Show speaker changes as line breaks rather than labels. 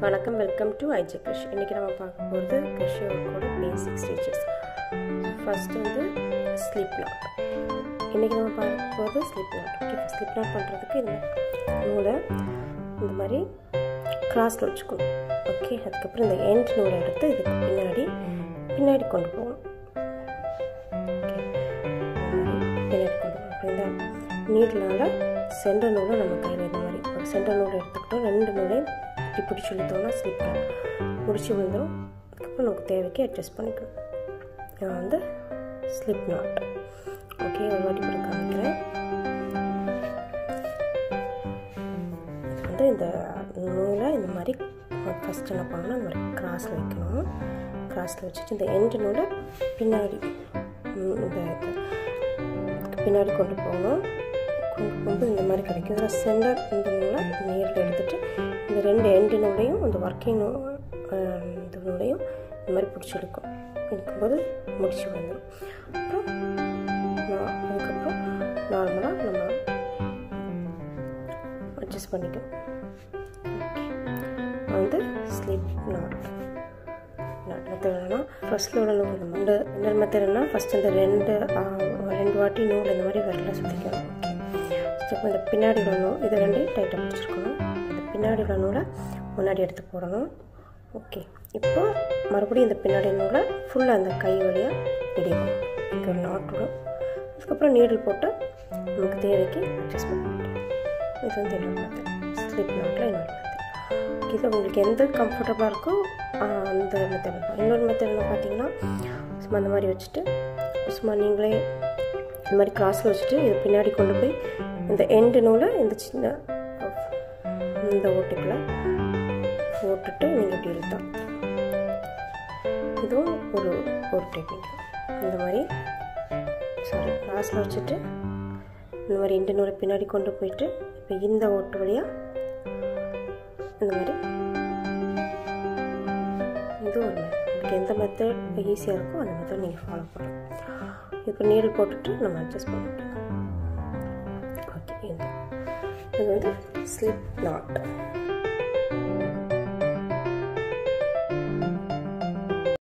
வணக்கம் welcome to IG கிருஷ் இன்றைக்கி நம்ம பார்க்க போகிறது கிருஷியோட பேசிக் ஸ்டேஜஸ் ஃபர்ஸ்ட் வந்து ஸ்லிப் நாட் இன்றைக்கி நம்ம பார்க்க போகிறது slip knot okay slip knot பண்ணுறதுக்கு இந்த நூலை இந்த மாதிரி கிராஸில் வச்சுக்கணும் ஓகே அதுக்கப்புறம் இந்த எண்ட் நூலை எடுத்து இதுக்கு பின்னாடி பின்னாடி கொண்டு போகணும் ஓகே பின்னாடி கொண்டு போகணும் அப்புறம் இந்த நீட்னால சென்டர் நூலை நம்ம கையில் இந்த மாதிரி ஒரு சென்டர் நூலை எடுத்துக்கிட்டோம் ரெண்டு நூலையும் இப்படி பிடிச்சி இழுத்தோம்னா ஸ்லிப் நாட் முடிச்சு விழுந்துடும் அதுக்கப்புறம் நமக்கு தேவைக்கு அட்ஜஸ்ட் பண்ணிக்கணும் நான் வந்து ஸ்லிப் நாட் ஓகே ஒரு வாட்டி கூட காமிக்கிறேன் வந்து இந்த நூலை இந்த மாதிரி ஃபஸ்ட் என்ன பண்ணணும் இந்த மாதிரி கிராஸில் வைக்கணும் கிராஸில் வச்சுட்டு இந்த எண்டு நூலை பின்னாடி இந்த பின்னாடி கொண்டு போகணும் கொண்டு போகும்போது இந்த மாதிரி கிடைக்கும் இதில் சென்டர் இந்த நூலை நேரில் எடுத்துகிட்டு இந்த ரெண்டு எண்டு நூலையும் அந்த ஒர்க்கிங் நூ இந்த நூலையும் இந்த மாதிரி பிடிச்சி எடுக்கும் எடுக்கும்போது முடிச்சு வந்துடும் அப்புறம் அதுக்கப்புறம் நார்மலாக நம்ம அட்ஜஸ்ட் பண்ணிக்கணும் வந்து ஸ்லிப் நாட் நாட் மெத்தட்னா ஃபஸ்ட்டில் உள்ள நூல் இந்த மாதிரி இன்னொரு மெத்தட்னா ஃபஸ்ட் இந்த ரெண்டு ரெண்டு வாட்டி நூல் இந்த மாதிரி விரல சுற்றிக்கணும் ஓகே இப்போ இந்த பின்னாடி உள்ள நூல் இது ரெண்டையும் டைட்டாக பிடிச்சிருக்கணும் இந்த பின்னாடி உள்ள நூலை முன்னாடி எடுத்து போடணும் ஓகே இப்போ மறுபடியும் இந்த பின்னாடி நூலை ஃபுல்லாக அந்த கை வழியாக பிடிக்கணும் இங்கே ஒரு நாட் விடும் அதுக்கப்புறம் நீடில் போட்டு நமக்கு தேவைக்கு அட்ஜஸ்ட் பண்ண முடியும் இது வந்து இன்னொரு மெத்தட் ஸ்லிப் நாட்டில் இன்னொரு மெத்தட் இது உங்களுக்கு எந்த கம்ஃபர்டபுளாக இருக்கோ அந்த மெத்தட் தான் இன்னொரு மெத்தட் என்ன பார்த்தீங்கன்னா சும்மா அந்த மாதிரி வச்சுட்டு சும்மா நீங்களே இந்த மாதிரி கிராஸில் வச்சுட்டு இது பின்னாடி கொண்டு போய் இந்த எண்டு நூலை இந்த சின்ன இந்த ஓட்டுக்குள்ளே போட்டுட்டு நீங்கள் இப்படி இழுத்தா இதுவும் ஒரு ஒரு டெக்னிக் இந்த மாதிரி சாரி கிராஸில் வச்சுட்டு இந்த மாதிரி எண்டு நூலை பின்னாடி கொண்டு போயிட்டு இப்போ இந்த ஓட்டு வழியாக இந்த மாதிரி இது ஒரு உங்களுக்கு எந்த மெத்தட் இப்போ ஈஸியாக இருக்கோ அந்த மெத்தட் நீங்கள் ஃபாலோ பண்ணலாம் இப்போ நீடில் போட்டுட்டு நம்ம அட்ஜஸ்ட் பண்ண முடியும் ஓகே இந்த இது வந்து ஸ்லிப் நாட்